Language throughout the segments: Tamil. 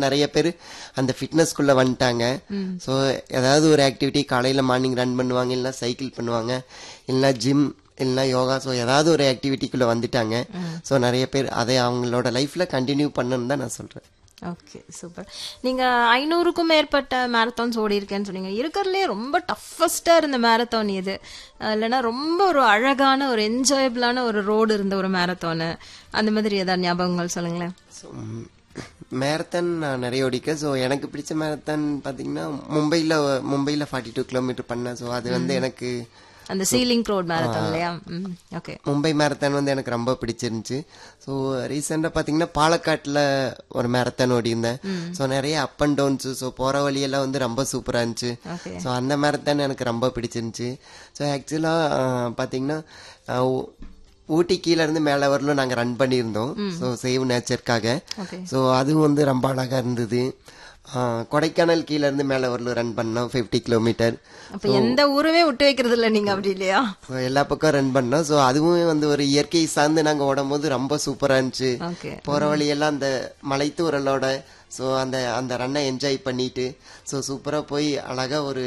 நிறைய பேர் அந்த ஃபிட்னஸ்க்குள்ள வந்துட்டாங்க ஸோ ஏதாவது ஒரு ஆக்டிவிட்டி காலையில மார்னிங் ரன் பண்ணுவாங்க இல்லைன்னா சைக்கிள் பண்ணுவாங்க இல்லைன்னா ஜிம் இல்லைன்னா யோகா ஸோ ஏதாவது ஒரு ஆக்டிவிட்டிக்குள்ள வந்துட்டாங்க ஸோ நிறைய பேர் அதை அவங்களோட லைஃப்ல கண்டினியூ பண்ணணும்னு தான் நான் சொல்றேன் ஓகே சூப்பர் நீங்க ஐநூறுக்கும் மேற்பட்ட மேரத்தான்ஸ் ஓடி இருக்கேன்னு சொன்னீங்க இருக்கிறதுலே ரொம்ப டஃபஸ்டா இருந்த மேரத்தான் எது அஹ் இல்லைன்னா ரொம்ப ஒரு அழகான ஒரு என்ஜாயபிளான ஒரு ரோடு இருந்த ஒரு மேரத்தானு அந்த மாதிரி ஏதாவது ஞாபகங்கள் சொல்லுங்களேன் ஸோ மேரத்தான் நான் நிறைய ஓடிக்கேன் ஸோ எனக்கு பிடிச்ச மேரத்தான் பார்த்தீங்கன்னா மும்பையில் மும்பையில் ஃபார்ட்டி டூ கிலோமீட்டர் பண்ணேன் ஸோ அது வந்து எனக்கு அந்த சீலிங் ரோட் மேரத்தான் இல்லையா ஓகே மும்பை மேரத்தான் வந்து எனக்கு ரொம்ப பிடிச்சிருந்துச்சு ஸோ ரீசெண்டாக பார்த்தீங்கன்னா பாலக்காட்டில் ஒரு மேரத்தான் ஓடியிருந்தேன் ஸோ நிறைய அப் அண்ட் டவுன்ஸு ஸோ போகிற வழியெல்லாம் வந்து ரொம்ப சூப்பராக இருந்துச்சு ஓகே ஸோ அந்த மேரத்தான் எனக்கு ரொம்ப பிடிச்சிருந்துச்சு ஸோ ஆக்சுவலாக பார்த்தீங்கன்னா அஹ், ஊ- ஊட்டி கீழ இருந்து மேலே வரலும் நாங்கள் ரன் பண்ணியிருந்தோம் ஸோ சேவ் நேச்சருக்காக ஓகே ஸோ அதுவும் வந்து ரொம்ப அழகாக இருந்தது அஹ், கொடைக்கானல் கீழ இருந்து மேலே வரலும் ரன் பண்ணோம் ஃபிஃப்டி கிலோமீட்டர் அப்ப எந்த ஊருமே விட்டு வைக்கிறது இல்ல நீங்க அப்படி இல்லையா ஸோ எல்லா பக்கம் ரன் பண்ணோம் ஸோ அதுவும் வந்து ஒரு இயற்கை சார்ந்து நாங்கள் ஓடும்போது ரொம்ப சூப்பராக இருந்துச்சு ஓகே போகிற வழியெல்லாம் அந்த மலைத்தூரலோட ஸோ அந்த அந்த ரன்னை என்ஜாய் பண்ணிட்டு ஸோ சூப்பராக போய் அழகா ஒரு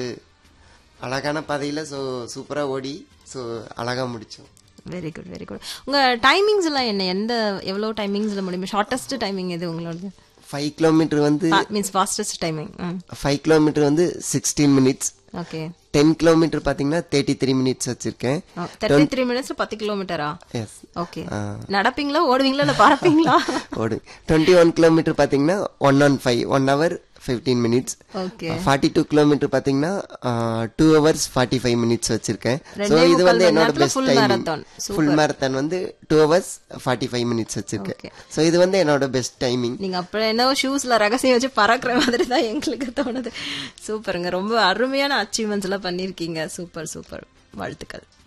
அழகான பாதையில் ஸோ சூப்பராக ஓடி ஸோ அழகாக முடித்தோம் வெரி குட் வெரி குட் உங்க டைமிங்ஸ் எல்லாம் என்ன எந்த எவ்வளவு டைமிங்ஸ்ல முடியும் ஷார்ட்டஸ்ட் டைமிங் எது உங்களோட ஃபைவ் கிலோமீட்டர் வந்து means fastest timing five kilometre வந்து sixteen minutes okay ten kilometre பார்த்தீங்கன்னா தேர்ட்டி த்ரீ மினிட்ஸ் வச்சுருக்கேன் தேர்ட்டி த்ரீ மினிட்ஸ்ல பத்து கிலோமீட்டரா எஸ் ஓகே நடப்பீங்களா ஓடுவீங்களா இல்ல பறப்பீங்களா ஓடு டுவெண்ட்டி ஒன் கிலோமீட்டர் பார்த்தீங்கன்னா one on five one hour fifteen minutes okay forty two kilometre பார்த்தீங்கன்னா two hours forty five minutes வச்சிருக்கேன் ஸோ ரெண்டே இது முக்கால் வந்து மணி என்னோட நேரத்துல best full time marathon. Full marathon வந்து two hours forty five minutes வச்சிருக்கேன் Okay. ஸோ இது வந்து என்னோட பெஸ்ட் டைமிங் நீங்க அப்புறம் என்ன ஷூஸ்ல ரகசியம் வச்சு பறக்குற மாதிரி தான் எங்களுக்கு தோணுது சூப்பருங்க ரொம்ப அருமையான அச்சீவ்மெண்ட்ஸ் எல்லாம் பண்ணிருக்கீங்க சூப்பர் சூப்பர் வாழ்த்துக்கள்